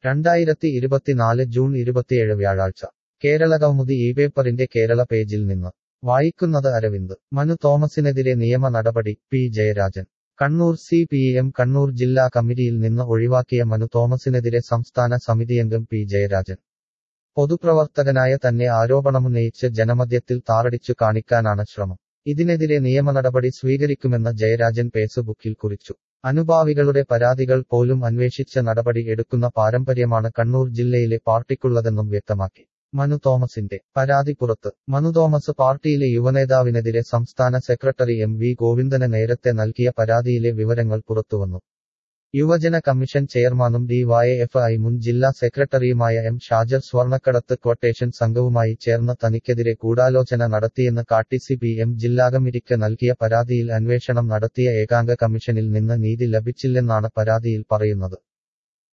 രണ്ടായിരത്തി ഇരുപത്തിനാല് ജൂൺ ഇരുപത്തിയേഴ് വ്യാഴാഴ്ച കേരളകൗമുദി ഈ പേപ്പറിന്റെ കേരള പേജിൽ നിന്ന് വായിക്കുന്നത് അരവിന്ദ് മനു തോമസിനെതിരെ നിയമ നടപടി P Jayarajan Kannur C P M Kannur ജില്ലാ കമ്മിറ്റിയിൽ നിന്ന് ഒഴിവാക്കിയ മനു തോമസിനെതിരെ സംസ്ഥാന സമിതിയംഗം പി ജയരാജൻ പൊതുപ്രവർത്തകനായ തന്നെ ആരോപണമുന്നയിച്ച് ജനമധ്യത്തിൽ താറടിച്ചു കാണിക്കാനാണ് ശ്രമം ഇതിനെതിരെ നിയമനടപടി സ്വീകരിക്കുമെന്ന് ജയരാജൻ ഫേസ്ബുക്കിൽ കുറിച്ചു അനുഭാവികളുടെ പരാതികൾ പോലും അന്വേഷിച്ച നടപടി എടുക്കുന്ന പാരമ്പര്യമാണ് കണ്ണൂർ ജില്ലയിലെ പാർട്ടിക്കുള്ളതെന്നും വ്യക്തമാക്കി മനു തോമസിന്റെ പരാതി പുറത്ത് മനു തോമസ് പാർട്ടിയിലെ യുവനേതാവിനെതിരെ സംസ്ഥാന സെക്രട്ടറി എം വി ഗോവിന്ദന് നേരത്തെ നൽകിയ പരാതിയിലെ വിവരങ്ങൾ പുറത്തുവന്നു യുവജന കമ്മീഷൻ ചെയർമാനും ഡി വൈ എഫ് ഐ മുൻ ജില്ലാ സെക്രട്ടറിയുമായ എം ഷാജർ സ്വർണ്ണക്കടത്ത് ക്വട്ടേഷൻ സംഘവുമായി ചേർന്ന് തനിക്കെതിരെ ഗൂഢാലോചന നടത്തിയെന്ന് കാട്ടി സി പി എം ജില്ലാ കമ്മിറ്റിക്ക് നൽകിയ പരാതിയിൽ അന്വേഷണം നടത്തിയ ഏകാംഗ കമ്മീഷനിൽ നിന്ന് നീതി ലഭിച്ചില്ലെന്നാണ് പരാതിയിൽ പറയുന്നത്